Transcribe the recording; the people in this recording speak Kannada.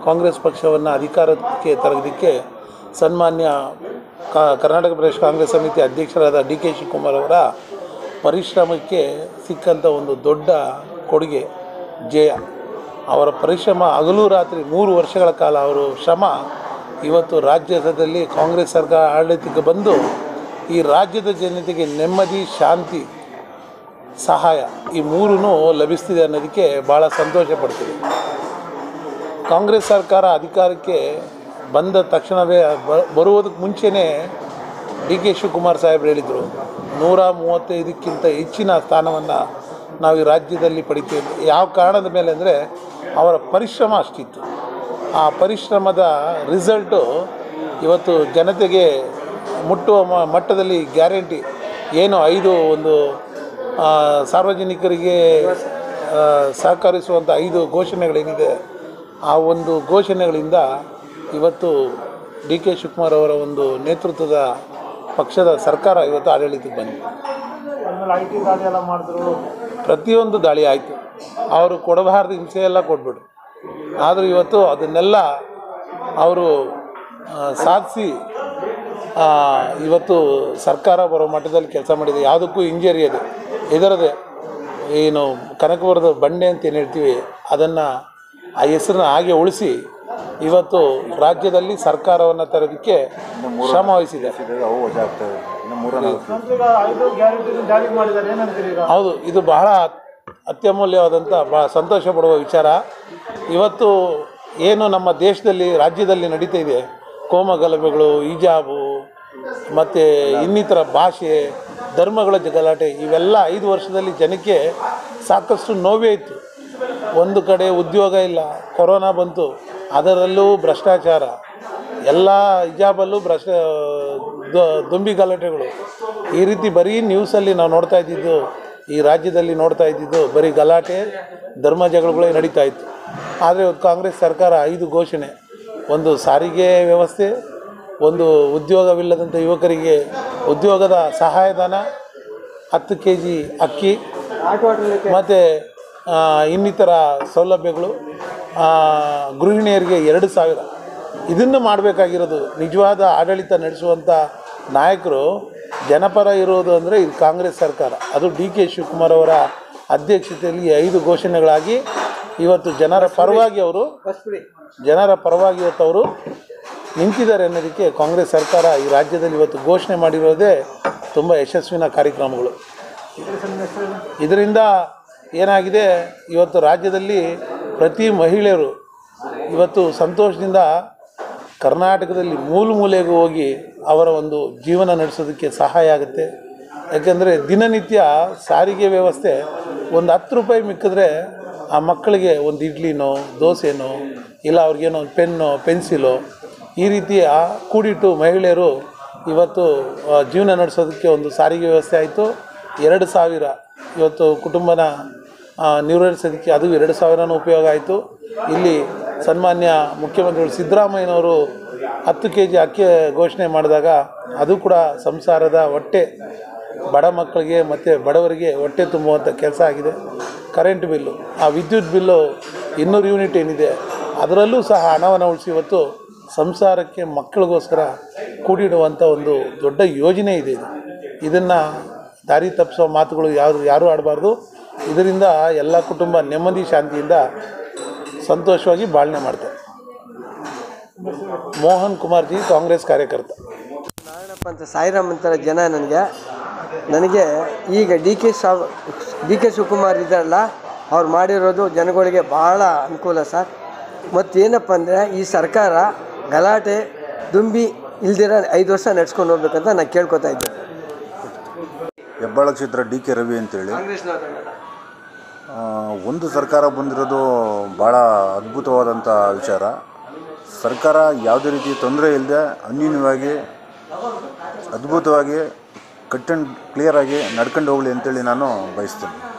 ಕಾಂಗ್ರೆಸ್ ಪಕ್ಷವನ್ನು ಅಧಿಕಾರಕ್ಕೆ ತರೋದಕ್ಕೆ ಸನ್ಮಾನ್ಯ ಕ ಕರ್ನಾಟಕ ಪ್ರದೇಶ ಕಾಂಗ್ರೆಸ್ ಸಮಿತಿ ಅಧ್ಯಕ್ಷರಾದ ಡಿ ಕೆ ಶಿವಕುಮಾರ್ ಅವರ ಪರಿಶ್ರಮಕ್ಕೆ ಸಿಕ್ಕಂಥ ಒಂದು ದೊಡ್ಡ ಕೊಡುಗೆ ಜಯ ಅವರ ಪರಿಶ್ರಮ ಹಗಲು ರಾತ್ರಿ ಮೂರು ವರ್ಷಗಳ ಕಾಲ ಅವರು ಶ್ರಮ ಇವತ್ತು ರಾಜ್ಯದಲ್ಲಿ ಕಾಂಗ್ರೆಸ್ ಸರ್ಕಾರ ಆಡಳಿತಕ್ಕೆ ಬಂದು ಈ ರಾಜ್ಯದ ಜನತೆಗೆ ನೆಮ್ಮದಿ ಶಾಂತಿ ಸಹಾಯ ಈ ಮೂರೂ ಲಭಿಸ್ತಿದೆ ಅನ್ನೋದಕ್ಕೆ ಭಾಳ ಸಂತೋಷ ಪಡ್ತೀವಿ ಕಾಂಗ್ರೆಸ್ ಸರ್ಕಾರ ಅಧಿಕಾರಕ್ಕೆ ಬಂದ ತಕ್ಷಣವೇ ಬ- ಬರುವುದಕ್ಕೆ ಮುಂಚೆನೇ ಡಿ ಕೆ ಶಿವಕುಮಾರ್ ಸಾಹೇಬ್ರು ಹೇಳಿದರು ನೂರ ಮೂವತ್ತೈದಕ್ಕಿಂತ ಹೆಚ್ಚಿನ ಸ್ಥಾನವನ್ನು ನಾವು ಈ ರಾಜ್ಯದಲ್ಲಿ ಪಡಿತೀವಿ ಯಾವ ಕಾರಣದ ಮೇಲೆ ಅಂದರೆ ಅವರ ಪರಿಶ್ರಮ ಅಷ್ಟಿತ್ತು ಆ ಪರಿಶ್ರಮದ ರಿಸಲ್ಟು ಇವತ್ತು ಜನತೆಗೆ ಮುಟ್ಟುವ ಮ- ಮಟ್ಟದಲ್ಲಿ ಗ್ಯಾರಂಟಿ ಏನು ಐದು ಒಂದು ಆ, ಸಾರ್ವಜನಿಕರಿಗೆ ಆ, ಸಹಕರಿಸುವಂಥ ಐದು ಘೋಷಣೆಗಳೇನಿದೆ ಆ ಒಂದು ಘೋಷಣೆಗಳಿಂದ ಇವತ್ತು ಡಿ ಕೆ ಶಿವಕುಮಾರ್ ಅವರ ಒಂದು ನೇತೃತ್ವದ ಪಕ್ಷದ ಸರ್ಕಾರ ಇವತ್ತು ಆಡಳಿತಕ್ಕೆ ಬಂದಿದೆ ಆಮೇಲೆ ಐ ಟಿ ದಾಳಿ ಎಲ್ಲ ಮಾಡಿದ್ರು ಪ್ರತಿಯೊಂದು ದಾಳಿ ಆಯಿತು ಅವರು ಕೊಡಬಾರ್ದು ಹಿಂಸೆ ಎಲ್ಲ ಕೊಟ್ಬಿಡು ಆದರೂ ಇವತ್ತು ಅದನ್ನೆಲ್ಲ ಅವರು ಸಾಧಿಸಿ ಇವತ್ತು ಸರ್ಕಾರ ಬರೋ ಮಟ್ಟದಲ್ಲಿ ಕೆಲಸ ಮಾಡಿದೆ ಯಾವುದಕ್ಕೂ ಹಿಂಜರಿಯದೆ ಇದರದೆ ಏನು ಕನಕಪುರದ ಬಂಡೆ ಅಂತ ಏನು ಹೇಳ್ತೀವಿ ಅದನ್ನು ಆ ಹೆಸರನ್ನ ಹಾಗೆ ಉಳಿಸಿ ಇವತ್ತು ರಾಜ್ಯದಲ್ಲಿ ಸರ್ಕಾರವನ್ನು ತರೋದಕ್ಕೆ ಶ್ರಮ ವಹಿಸಿದೆ ಅವು ವಜಾ ಆಗ್ತವೆ ಇನ್ನು ಮೂರ ನಾಲ್ಕು ನಂತರ ಈಗ ಐದು ಗ್ಯಾರಂಟಿ ಜಾರಿ ಮಾಡಿದ್ದಾರೆ ಏನಂತೀರಿ ಈಗ ಹೌದು ಇದು ಬಹಳ ಅತ್ಯಮೂಲ್ಯವಾದಂಥ ಭಾಳ ಸಂತೋಷ ಪಡುವ ವಿಚಾರ ಇವತ್ತು ಏನು ನಮ್ಮ ದೇಶದಲ್ಲಿ ರಾಜ್ಯದಲ್ಲಿ ನಡೀತಾ ಇದೆ ಕೋಮಗಲಭೆಗಳು ಹಿಜಾಬು ಮತ್ತು ಇನ್ನಿತರ ಭಾಷೆ ಧರ್ಮಗಳ ಗಲಾಟೆ ಇವೆಲ್ಲ ಐದು ವರ್ಷದಲ್ಲಿ ಜನಕ್ಕೆ ಸಾಕಷ್ಟು ನೋವೇ ಇತ್ತು ಒಂದು ಕಡೆ ಉದ್ಯೋಗ ಇಲ್ಲ ಕೊರೋನಾ ಬಂತು ಅದರಲ್ಲೂ ಭ್ರಷ್ಟಾಚಾರ ಎಲ್ಲ ಹಿಜಾಬಲ್ಲೂ ಭ್ರಷ್ಟ ದ- ದುಂಬಿ ಗಲಾಟೆಗಳು ಈ ರೀತಿ ಬರೀ ನ್ಯೂಸಲ್ಲಿ ನಾವು ನೋಡ್ತಾ ಇದ್ದಿದ್ದು ಈ ರಾಜ್ಯದಲ್ಲಿ ನೋಡ್ತಾ ಇದ್ದಿದ್ದು ಬರೀ ಗಲಾಟೆ ಧರ್ಮ ಜಗಳಗಳೇ ನಡೀತಾ ಇತ್ತು ಆದರೆ ಇವತ್ತು ಕಾಂಗ್ರೆಸ್ ಸರ್ಕಾರ ಐದು ಘೋಷಣೆ ಒಂದು ಸಾರಿಗೆ ವ್ಯವಸ್ಥೆ ಒಂದು ಉದ್ಯೋಗವಿಲ್ಲದಂಥ ಯುವಕರಿಗೆ ಉದ್ಯೋಗದ ಸಹಾಯಧನ ಹತ್ತು ಕೆ ಜಿ ಅಕ್ಕಿ ಮತ್ತು ಇನ್ನಿತರ ಸೌಲಭ್ಯಗಳು ಆ, ಗೃಹಿಣಿಯರಿಗೆ ಎರಡು ಸಾವಿರ ಇದನ್ನು ಮಾಡಬೇಕಾಗಿರೋದು ನಿಜವಾದ ಆಡಳಿತ ನಡೆಸುವಂಥ ನಾಯಕರು ಜನಪರ ಇರೋದು ಅಂದರೆ ಇದು ಕಾಂಗ್ರೆಸ್ ಸರ್ಕಾರ ಅದು ಡಿ ಕೆ ಶಿವಕುಮಾರ್ ಅವರ ಅಧ್ಯಕ್ಷತೆಯಲ್ಲಿ ಈ ಐದು ಘೋಷಣೆಗಳಾಗಿ ಇವತ್ತು ಜನರ ಪರವಾಗಿ ಅವರು ಜನರ ಪರವಾಗಿ ಇವತ್ತು ಅವರು ನಿಂತಿದ್ದಾರೆ ಅನ್ನೋದಕ್ಕೆ ಕಾಂಗ್ರೆಸ್ ಸರ್ಕಾರ ಈ ರಾಜ್ಯದಲ್ಲಿ ಇವತ್ತು ಘೋಷಣೆ ಮಾಡಿರೋದೇ ತುಂಬ ಯಶಸ್ವಿನ ಕಾರ್ಯಕ್ರಮಗಳು ಇದರಿಂದ ಏನಾಗಿದೆ ಇವತ್ತು ರಾಜ್ಯದಲ್ಲಿ ಪ್ರತಿ ಮಹಿಳೆಯರು ಇವತ್ತು ಸಂತೋಷದಿಂದ ಕರ್ನಾಟಕದಲ್ಲಿ ಮೂಲ ಮೂಲೆಗೆ ಹೋಗಿ ಅವರ ಒಂದು ಜೀವನ ನಡೆಸೋದಕ್ಕೆ ಸಹಾಯ ಆಗುತ್ತೆ ಯಾಕೆಂದರೆ ದಿನನಿತ್ಯ ಸಾರಿಗೆ ವ್ಯವಸ್ಥೆ ಒಂದು ಹತ್ತು ರೂಪಾಯಿ ಮಿಕ್ಕಿದ್ರೆ ಆ ಮಕ್ಕಳಿಗೆ ಒಂದು ಇಡ್ಲಿನೋ ದೋಸೆನೋ ಇಲ್ಲ ಅವ್ರಿಗೇನೋ ಒಂದು ಪೆನ್ನೋ ಪೆನ್ಸಿಲೋ ಈ ರೀತಿಯ ಕೂಡಿಟ್ಟು ಮಹಿಳೆಯರು ಇವತ್ತು ಆ, ಜೀವನ ನಡೆಸೋದಕ್ಕೆ ಒಂದು ಸಾರಿಗೆ ವ್ಯವಸ್ಥೆ ಆಯಿತು ಎರಡು ಸಾವಿರ ಇವತ್ತು ಕುಟುಂಬನ ಆ, ನಿರ್ವಹಿಸೋದಕ್ಕೆ ಅದು ಎರಡು ಸಾವಿರನೂ ಉಪಯೋಗ ಆಯಿತು ಇಲ್ಲಿ ಸನ್ಮಾನ್ಯ ಮುಖ್ಯಮಂತ್ರಿಗಳು ಸಿದ್ದರಾಮಯ್ಯನವರು ಹತ್ತು ಕೆ ಜಿ ಅಕ್ಕಿ ಘೋಷಣೆ ಮಾಡಿದಾಗ ಅದು ಕೂಡ ಸಂಸಾರದ ಹೊಟ್ಟೆ ಬಡ ಮಕ್ಕಳಿಗೆ ಮತ್ತು ಬಡವರಿಗೆ ಹೊಟ್ಟೆ ತುಂಬುವಂಥ ಕೆಲಸ ಆಗಿದೆ ಕರೆಂಟ್ ಬಿಲ್ಲು ಆ ವಿದ್ಯುತ್ ಬಿಲ್ಲು ಇನ್ನೂರು ಯೂನಿಟ್ ಏನಿದೆ ಅದರಲ್ಲೂ ಸಹ ಹಣವನ್ನು ಉಳಿಸಿ ಇವತ್ತು ಸಂಸಾರಕ್ಕೆ ಮಕ್ಕಳಿಗೋಸ್ಕರ ಕೂಡಿಡುವಂಥ ಒಂದು ದೊಡ್ಡ ಯೋಜನೆ ಇದೆ ಇದು ಇದನ್ನು ದಾರಿ ತಪ್ಪಿಸೋ ಮಾತುಗಳು ಯಾರು ಯಾರೂ ಆಡಬಾರ್ದು ಇದರಿಂದ ಎಲ್ಲ ಕುಟುಂಬ ನೆಮ್ಮದಿ ಶಾಂತಿಯಿಂದ ಸಂತೋಷವಾಗಿ ಬಾಳ್ನೆ ಮಾಡ್ತಾರೆ ಮೋಹನ್ ಕುಮಾರ್ ಜಿ ಕಾಂಗ್ರೆಸ್ ಕಾರ್ಯಕರ್ತ ನಾರಾಯಣಪ್ಪ ಅಂತ ಸಾಯಿರಾಮ್ ಅಂತಾರೆ ಜನ ನನಗೆ ನನಗೆ ಈಗ ಡಿ ಕೆ ಸಾವ್ ಡಿ ಕೆ ಶಿವಕುಮಾರ್ ಇದ್ದಾರಲ್ಲ ಅವ್ರು ಮಾಡಿರೋದು ಜನಗಳಿಗೆ ಭಾಳ ಅನುಕೂಲ ಸರ್ ಮತ್ತೇನಪ್ಪ ಅಂದರೆ ಈ ಸರ್ಕಾರ ಗಲಾಟೆ ದುಂಬಿ ಇಲ್ದಿರ ಐದು ವರ್ಷ ನಡ್ಸ್ಕೊಂಡು ಹೋಗ್ಬೇಕಂತ ನಾನು ಕೇಳ್ಕೊತಾ ಇದ್ದೆ ಹೆಬ್ಬಾಳ ಕ್ಷೇತ್ರ ಡಿ ಕೆ ರವಿ ಅಂತೇಳಿ ಆ, ಒಂದು ಸರ್ಕಾರ ಬಂದಿರೋದು ಭಾಳ ಅದ್ಭುತವಾದಂಥ ವಿಚಾರ ಸರ್ಕಾರ ಯಾವುದೇ ರೀತಿ ತೊಂದರೆ ಇಲ್ಲದೆ ಅನ್ಯೂನ್ಯವಾಗಿ ಅದ್ಭುತವಾಗಿ ಕಟ್ ಆ್ಯಂಡ್ ಕ್ಲಿಯರಾಗಿ ನಡ್ಕೊಂಡು ಹೋಗಲಿ ಅಂತೇಳಿ ನಾನು ಬಯಸ್ತೇನೆ